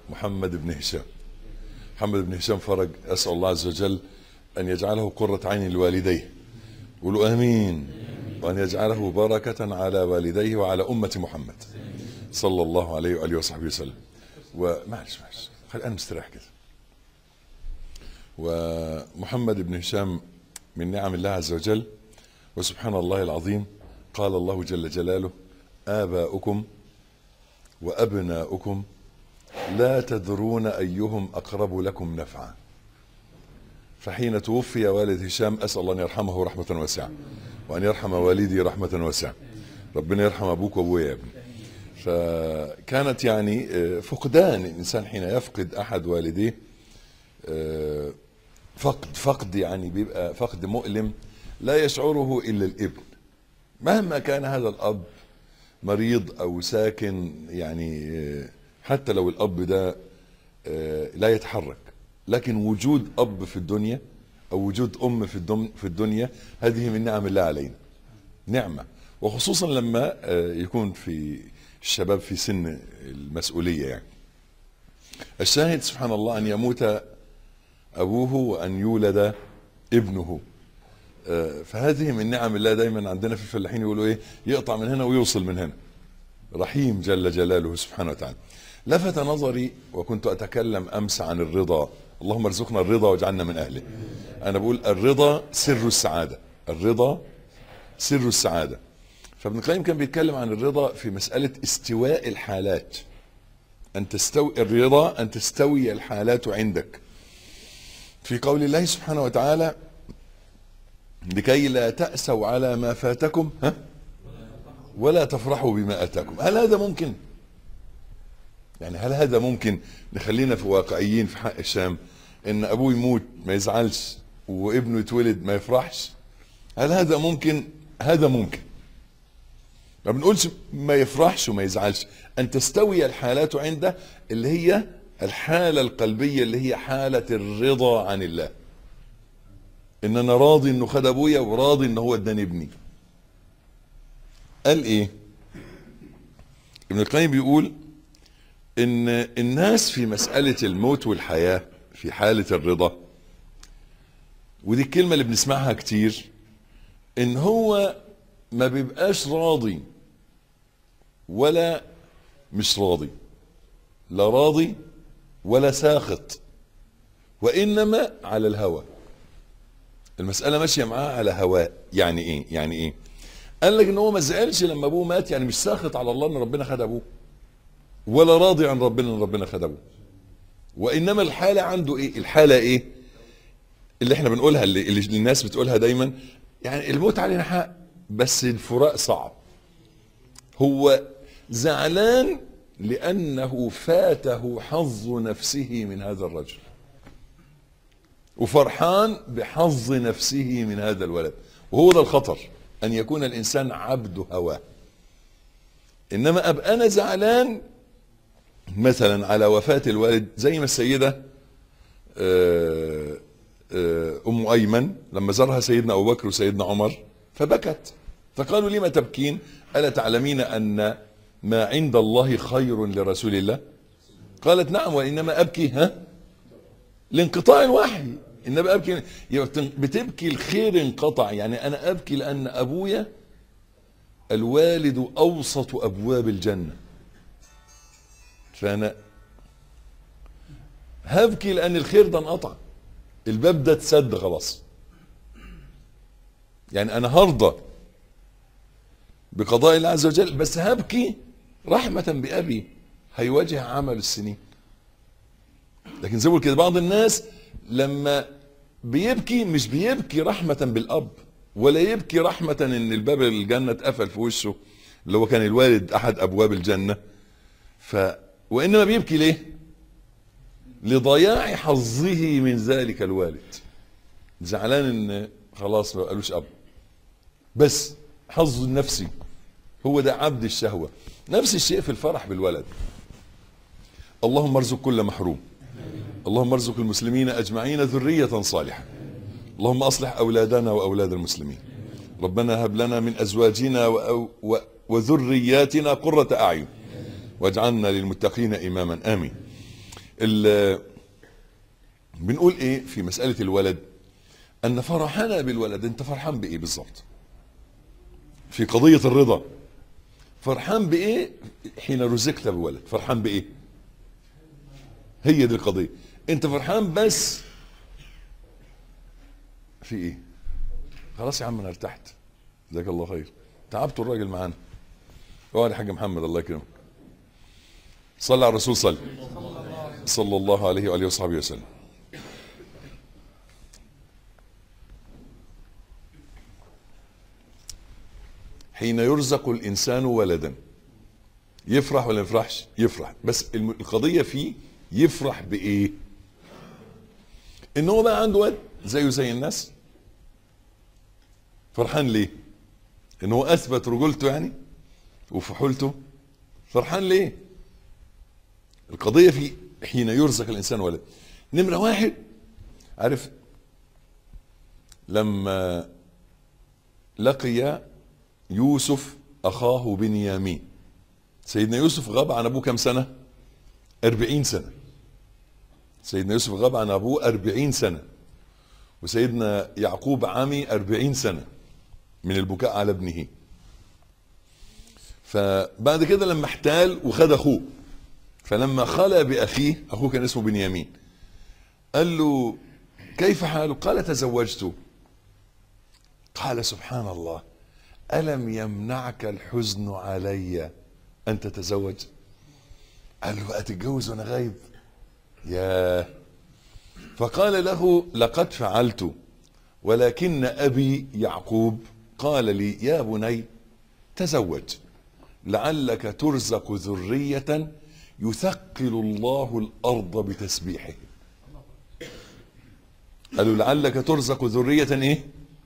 محمد بن هشام محمد بن هشام فرج أسأل الله عز وجل أن يجعله قرة عين لوالديه قولوا آمين وأن يجعله بركة على والديه وعلى أمة محمد صلى الله عليه وآله وصحبه وسلم ومعلش معلش خلي أنا مستريح كده ومحمد بن هشام من نعم الله عز وجل وسبحان الله العظيم قال الله جل جلاله آباؤكم وأبناؤكم لا تدرون أيهم أقرب لكم نفعا فحين توفي والد هشام أسأل الله أن يرحمه رحمة واسعة وأن يرحم والدي رحمة واسعة ربنا يرحم أبوك وأبويا يا ابني فكانت يعني فقدان الإنسان حين يفقد أحد والديه فقد فقد يعني بيبقى فقد مؤلم لا يشعره إلا الابن مهما كان هذا الأب مريض أو ساكن يعني حتى لو الأب ده لا يتحرك لكن وجود أب في الدنيا أو وجود أم في في الدنيا هذه من نعم الله علينا نعمة وخصوصا لما يكون في الشباب في سن المسؤولية يعني الشاهد سبحان الله أن يموت أبوه وأن يولد ابنه فهذه من نعم الله دايما عندنا في الفلاحين يقولوا ايه يقطع من هنا ويوصل من هنا رحيم جل جلاله سبحانه وتعالى لفت نظري وكنت اتكلم امس عن الرضا اللهم ارزقنا الرضا واجعلنا من اهله انا بقول الرضا سر السعاده الرضا سر السعاده فابن القيم كان بيتكلم عن الرضا في مساله استواء الحالات ان تستوي الرضا ان تستوي الحالات عندك في قول الله سبحانه وتعالى لكي لا تأسوا على ما فاتكم ها ولا تفرحوا بما أتاكم هل هذا ممكن يعني هل هذا ممكن نخلينا في واقعيين في حق الشام ان ابوه يموت ما يزعلش وابنه يتولد ما يفرحش هل هذا ممكن هذا ممكن ما بنقولش ما يفرحش وما يزعلش ان تستوي الحالات عنده اللي هي الحالة القلبية اللي هي حالة الرضا عن الله ان انا راضي انه خد ابويا وراضي ان هو اداني ابني قال ايه ابن القيم بيقول ان الناس في مسألة الموت والحياة في حالة الرضا ودي الكلمة اللي بنسمعها كتير ان هو ما بيبقاش راضي ولا مش راضي لا راضي ولا ساخط وانما على الهوى المسألة ماشية معاه على هواء يعني ايه يعني ايه قال لك ان هو ما زعلش لما ابوه مات يعني مش ساخط على الله ان ربنا خد ابوه ولا راضي عن ربنا ان ربنا خد ابوه وانما الحالة عنده ايه الحالة ايه اللي احنا بنقولها اللي, اللي الناس بتقولها دايما يعني الموت علينا حق بس الفراق صعب هو زعلان لانه فاته حظ نفسه من هذا الرجل وفرحان بحظ نفسه من هذا الولد وهو ده الخطر ان يكون الانسان عبد هواه انما ابقى انا زعلان مثلا على وفاة الوالد زي ما السيدة ام ايمن لما زارها سيدنا ابو بكر وسيدنا عمر فبكت فقالوا لما تبكين الا تعلمين ان ما عند الله خير لرسول الله قالت نعم وانما ابكي ها لانقطاع الوحي انما ابكي بتبكي الخير انقطع يعني انا ابكي لان ابويا الوالد اوسط ابواب الجنه فانا هبكي لان الخير ده انقطع الباب ده اتسد خلاص يعني انا هرضى بقضاء الله عز وجل بس هبكي رحمة بأبي هيواجه عمل السنين لكن زي كده بعض الناس لما بيبكي مش بيبكي رحمة بالأب ولا يبكي رحمة ان الباب الجنة اتقفل في وشه اللي هو كان الوالد احد ابواب الجنة ف وانما بيبكي ليه لضياع حظه من ذلك الوالد زعلان ان خلاص ما قالوش اب بس حظه النفسي هو ده عبد الشهوة نفس الشيء في الفرح بالولد اللهم ارزق كل محروم اللهم ارزق المسلمين اجمعين ذرية صالحة اللهم اصلح اولادنا واولاد المسلمين ربنا هب لنا من ازواجنا و... و... وذرياتنا قرة اعين واجعلنا للمتقين اماما امين ال- بنقول ايه في مسألة الولد ان فرحنا بالولد انت فرحان بايه بالظبط في قضية الرضا فرحان بايه حين رزقت بولد فرحان بايه هي دي القضية انت فرحان بس في ايه خلاص يا عم انا ارتحت جزاك الله خير تعبت الراجل معانا اقعد يا حاج محمد الله يكرمك صلى على الرسول صلى صلى الله عليه واله وصحبه وسلم حين يرزق الانسان ولدا يفرح ولا ما يفرحش يفرح بس الم- القضيه فيه يفرح بايه ان هو بقى عنده ولد زيه زي الناس فرحان ليه ان هو اثبت رجولته يعني وفحولته فرحان ليه القضية في حين يرزق الإنسان ولد نمرة واحد عارف لما لقي يوسف أخاه بنيامين سيدنا يوسف غاب عن أبوه كم سنة أربعين سنة سيدنا يوسف غاب عن أبوه أربعين سنة وسيدنا يعقوب عمي أربعين سنة من البكاء على ابنه فبعد كده لما احتال وخد اخوه فلما خلى باخيه اخوه كان اسمه بنيامين قال له كيف حالك قال تزوجت قال سبحان الله الم يمنعك الحزن علي ان تتزوج قال له بقى تتجوز وانا غايب يا فقال له لقد فعلت ولكن ابي يعقوب قال لي يا بني تزوج لعلك ترزق ذرية يثقل الله الأرض بتسبيحه قالوا لعلك ترزق ذرية ايه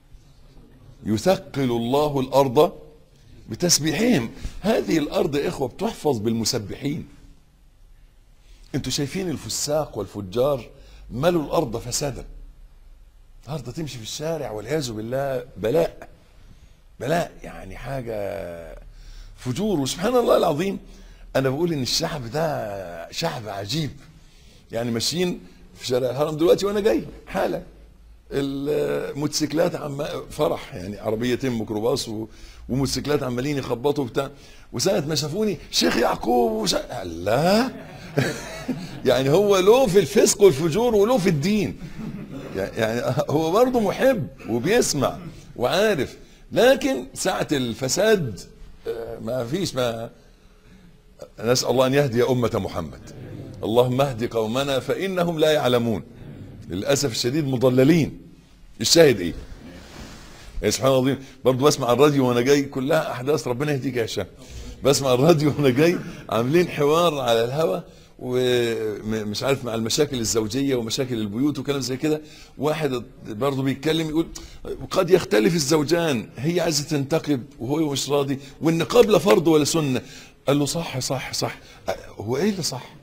يثقل الله الأرض بتسبيحهم هذه الأرض يا إخوة بتحفظ بالمسبحين انتوا شايفين الفساق والفجار ملوا الأرض فسادا النهارده تمشي في الشارع والعياذ بالله بلاء بلاء يعني حاجة فجور وسبحان الله العظيم أنا بقول إن الشعب ده شعب عجيب يعني ماشيين في شارع الهرم دلوقتي وأنا جاي حالة الموتوسيكلات عم فرح يعني عربيتين ميكروباص و- وموتوسيكلات عمالين يخبطوا بتاع وساعة ما شافوني شيخ يعقوب وش... لا يعني هو له في الفسق والفجور وله في الدين يعني هو برضه محب وبيسمع وعارف لكن ساعة الفساد آه، ما فيش ما نسأل الله أن يهدي أمة محمد اللهم اهد قومنا فإنهم لا يعلمون للأسف الشديد مضللين الشاهد إيه يا سبحان الله العظيم برضه بسمع الراديو وانا جاي كلها احداث ربنا يهديك يا هشام بسمع الراديو وانا جاي عاملين حوار على الهوا ومش عارف مع المشاكل الزوجيه ومشاكل البيوت وكلام زي كده واحد برضه بيتكلم يقول قد يختلف الزوجان هي عايزه تنتقب وهو مش راضي والنقاب لا فرض ولا سنه قال له صح صح صح هو ايه اللي صح؟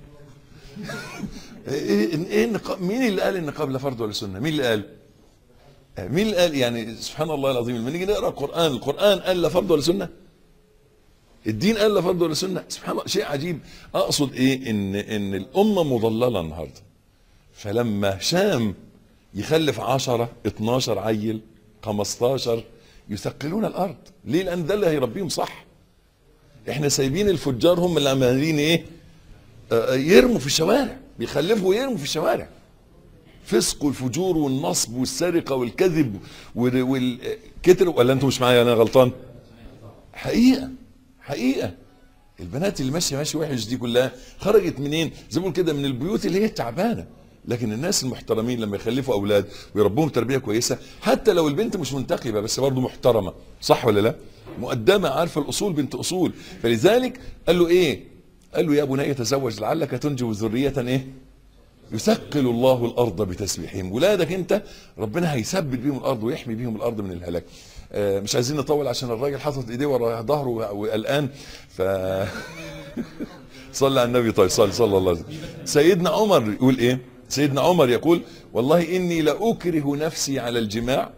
ايه ايه النقاب مين اللي قال النقاب لا فرض ولا سنه؟ مين اللي قال؟ مين اللي قال يعني سبحان الله العظيم لما نيجي نقرا القران القران قال لا فرض ولا سنه الدين قال لا فرض ولا سنه سبحان الله شيء عجيب اقصد ايه ان ان الامه مضلله النهارده فلما هشام يخلف 10 12 عيل 15 يثقلون الارض ليه لان ده اللي هيربيهم صح احنا سايبين الفجار هم اللي عمالين ايه آه، يرموا في الشوارع بيخلفوا ويرموا في الشوارع فسق والفجور والنصب والسرقه والكذب وال- والكتر ولا انتوا مش معايا انا غلطان حقيقه حقيقه البنات اللي ماشيه ماشيه وحش دي كلها خرجت منين زي ما بقول كده من البيوت اللي هي تعبانه لكن الناس المحترمين لما يخلفوا اولاد ويربوهم تربيه كويسه حتى لو البنت مش منتقبه بس برضه محترمه صح ولا لا مقدمه عارفه الاصول بنت اصول فلذلك قال له ايه قال له يا بني تزوج لعلك تنجب ذريه ايه يثقل الله الارض بتسبيحهم ولادك انت ربنا هيثبت بيهم الارض ويحمي بيهم الارض من الهلاك آه، مش عايزين نطول عشان الراجل حاطط ايديه ورا ظهره وقلقان ف صلى على النبي طيب صلى صلى الله عليه وسلم سيدنا عمر يقول ايه سيدنا عمر يقول والله اني لاكره نفسي على الجماع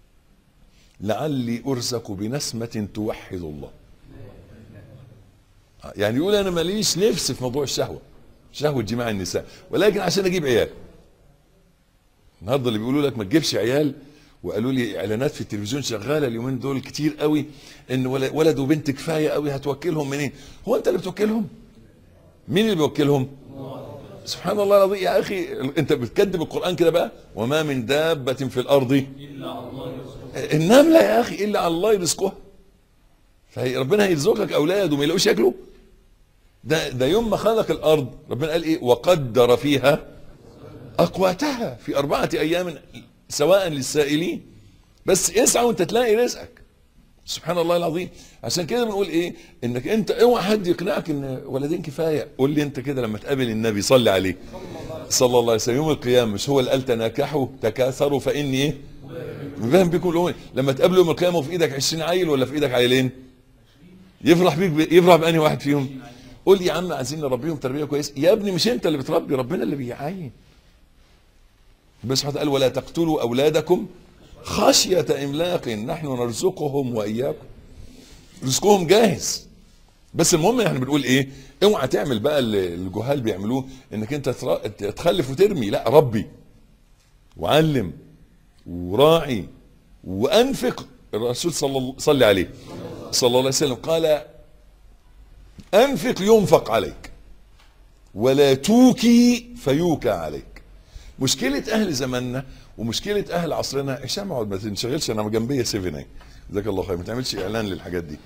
لعلي ارزق بنسمه توحد الله يعني يقول انا ماليش نفس في موضوع الشهوه شهوه جماع النساء ولكن عشان اجيب عيال النهارده اللي بيقولوا لك ما تجيبش عيال وقالوا لي اعلانات في التلفزيون شغاله اليومين دول كتير قوي ان ول- ولد وبنت كفايه قوي هتوكلهم منين هو انت اللي بتوكلهم مين اللي بيوكلهم سبحان الله العظيم يا اخي انت بتكذب القران كده بقى وما من دابه في الارض النمله يا اخي الا على الله يرزقها فهي ربنا هيرزقك اولاد وما يلاقوش ياكلوا ده ده يوم ما خلق الارض ربنا قال ايه وقدر فيها اقواتها في اربعه ايام سواء للسائلين بس اسعى وانت تلاقي رزقك سبحان الله العظيم عشان كده بنقول ايه انك انت اوعى حد يقنعك ان ولدين كفايه قول لي انت كده لما تقابل النبي صلي عليه صلى الله عليه وسلم يوم القيامه مش هو اللي قال تناكحوا تكاثروا فاني ايه فاهم بيكم الأمور. لما تقابله يوم القيامه وفي ايدك 20 عيل ولا في ايدك عيلين يفرح بيك ب... يفرح بانهي واحد فيهم قول لي يا عم عايزين نربيهم تربيه كويسه يا ابني مش انت اللي بتربي ربنا اللي بيعين بس سبحانه قال ولا تقتلوا اولادكم خشيه املاق نحن نرزقهم واياكم رزقهم جاهز بس المهم احنا بنقول ايه اوعى تعمل بقى اللي الجهال بيعملوه انك انت تر- تخلف وترمي لا ربي وعلم وراعي وانفق الرسول صلى الله صلى عليه صلى الله عليه وسلم قال انفق ينفق عليك ولا توكي فيوكى عليك مشكلة أهل زماننا ومشكلة أهل عصرنا هشام اقعد ما تنشغلش أنا جنبية سيفن أهي جزاك الله خير ما تعملش إعلان للحاجات دي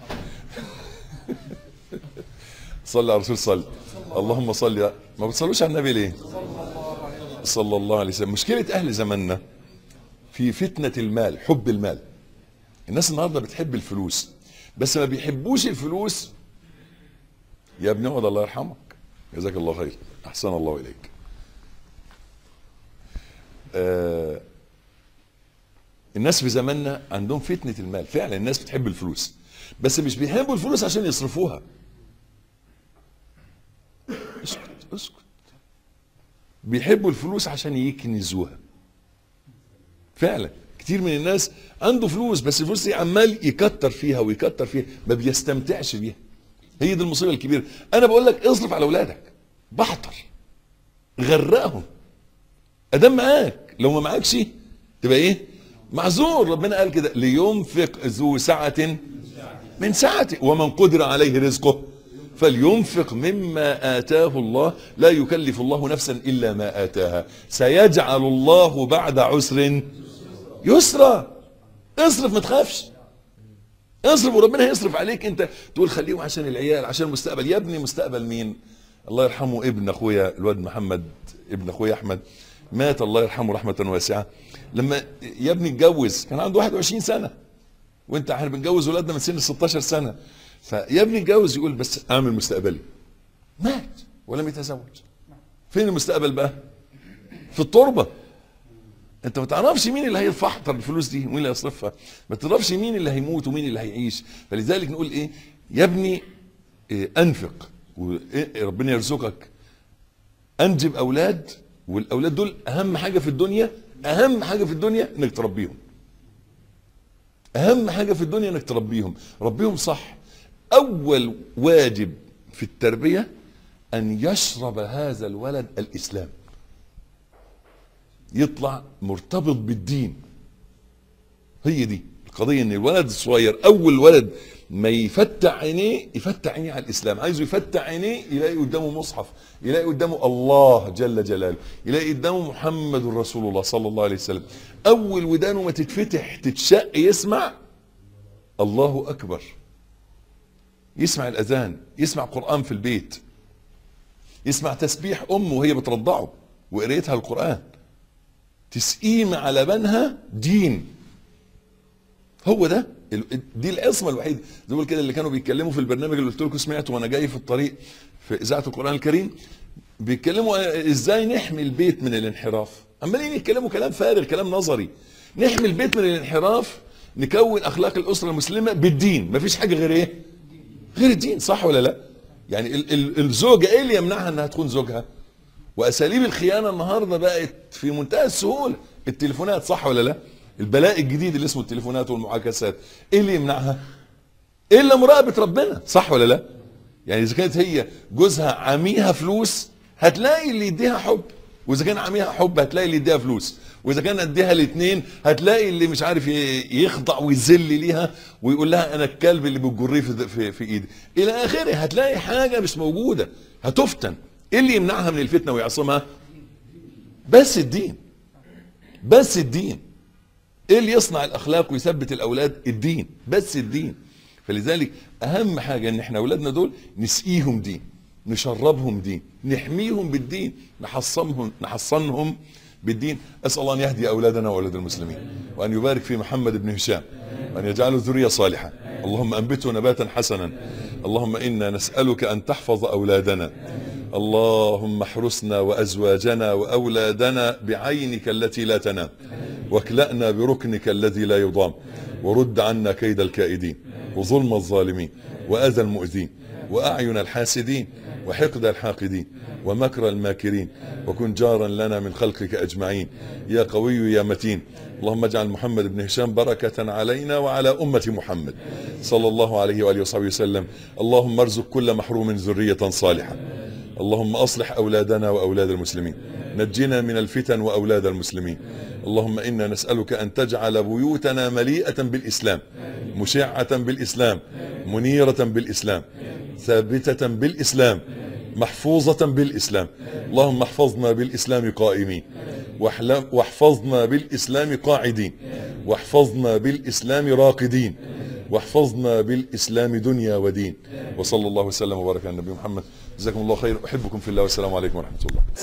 صلي على الرسول صلي اللهم صل ما بتصلوش على النبي ليه؟ صلى الله عليه وسلم مشكلة أهل زماننا في فتنة المال حب المال الناس النهارده بتحب الفلوس بس ما بيحبوش الفلوس يا ابني اقعد الله يرحمك جزاك الله خير احسن الله اليك آه الناس في زماننا عندهم فتنة المال فعلا الناس بتحب الفلوس بس مش بيحبوا الفلوس عشان يصرفوها اسكت اسكت بيحبوا الفلوس عشان يكنزوها فعلا كتير من الناس عنده فلوس بس الفلوس دي عمال يكتر فيها ويكتر فيها ما بيستمتعش بيها هي دي المصيبه الكبيره انا بقول لك اصرف على اولادك بحتر غرقهم ادام معاك لو ما معاكش تبقى ايه معذور ربنا قال كده لينفق ذو سعة من سعته ومن قدر عليه رزقه فلينفق مما آتاه الله لا يكلف الله نفسا إلا ما آتاها سيجعل الله بعد عسر يسرا اصرف ما تخافش اصرف وربنا هيصرف عليك انت تقول خليهم عشان العيال عشان المستقبل يا ابني مستقبل مين الله يرحمه ابن اخويا الواد محمد ابن اخويا احمد مات الله يرحمه رحمه واسعه لما يا ابني اتجوز كان عنده 21 سنه وانت احنا بنجوز ولادنا من سن 16 سنه فيا ابني اتجوز يقول بس اعمل مستقبلي مات ولم يتزوج فين المستقبل بقى في التربه انت ما تعرفش مين اللي هيفحطر الفلوس دي ومين اللي هيصرفها ما تعرفش مين اللي هيموت ومين اللي هيعيش فلذلك نقول ايه يا ابني إيه انفق وربنا يرزقك انجب اولاد والاولاد دول اهم حاجه في الدنيا اهم حاجه في الدنيا انك تربيهم اهم حاجه في الدنيا انك تربيهم ربيهم صح اول واجب في التربيه ان يشرب هذا الولد الاسلام يطلع مرتبط بالدين هي دي القضية ان الولد الصغير اول ولد ما يفتح عينيه يفتح عينيه على الاسلام عايزه يفتح عينيه يلاقي قدامه مصحف يلاقي قدامه الله جل جلاله يلاقي قدامه محمد رسول الله صلى الله عليه وسلم اول ودانه ما تتفتح تتشق يسمع الله اكبر يسمع الاذان يسمع قران في البيت يسمع تسبيح امه وهي بترضعه وقريتها القران تسقيم على بنها دين هو ده دي العصمه الوحيده زي ما كده اللي كانوا بيتكلموا في البرنامج اللي قلت لكم سمعته وانا جاي في الطريق في اذاعه القران الكريم بيتكلموا ازاي نحمي البيت من الانحراف عمالين يتكلموا كلام فارغ كلام نظري نحمي البيت من الانحراف نكون اخلاق الاسره المسلمه بالدين مفيش حاجه غير ايه غير الدين صح ولا لا يعني ال- ال- الزوجه ايه اللي يمنعها انها تكون زوجها واساليب الخيانه النهارده بقت في منتهى السهوله التليفونات صح ولا لا البلاء الجديد اللي اسمه التليفونات والمعاكسات ايه اللي يمنعها الا مراقبه ربنا صح ولا لا يعني اذا كانت هي جوزها عميها فلوس هتلاقي اللي يديها حب واذا كان عاميها حب هتلاقي اللي يديها فلوس واذا كان اديها الاثنين هتلاقي اللي مش عارف ي- يخضع ويذل ليها ويقول لها انا الكلب اللي بتجريه في, في, في ايدي الى اخره هتلاقي حاجه مش موجوده هتفتن ايه اللي يمنعها من الفتنه ويعصمها بس الدين بس الدين ايه اللي يصنع الاخلاق ويثبت الاولاد الدين بس الدين فلذلك اهم حاجه ان احنا اولادنا دول نسقيهم دين نشربهم دين نحميهم بالدين نحصنهم نحصنهم بالدين اسال الله ان يهدي اولادنا واولاد المسلمين وان يبارك في محمد بن هشام وان يجعله ذريه صالحه اللهم انبته نباتا حسنا اللهم انا نسالك ان تحفظ اولادنا اللهم احرسنا وازواجنا واولادنا بعينك التي لا تنام واكلأنا بركنك الذي لا يضام ورد عنا كيد الكائدين وظلم الظالمين واذى المؤذين واعين الحاسدين وحقد الحاقدين ومكر الماكرين وكن جارا لنا من خلقك اجمعين يا قوي يا متين اللهم اجعل محمد بن هشام بركة علينا وعلى أمة محمد صلى الله عليه وآله وصحبه وسلم اللهم ارزق كل محروم ذرية صالحة اللهم أصلح أولادنا وأولاد المسلمين نجنا من الفتن وأولاد المسلمين اللهم إنا نسألك أن تجعل بيوتنا مليئة بالإسلام مشعة بالإسلام منيرة بالإسلام ثابتة بالإسلام محفوظة بالإسلام اللهم احفظنا بالإسلام قائمين واحلم- واحفظنا بالإسلام قاعدين واحفظنا بالإسلام راقدين واحفظنا بالإسلام دنيا ودين وصلى الله وسلم وبارك على النبي محمد جزاكم الله خير أحبكم في الله والسلام عليكم ورحمة الله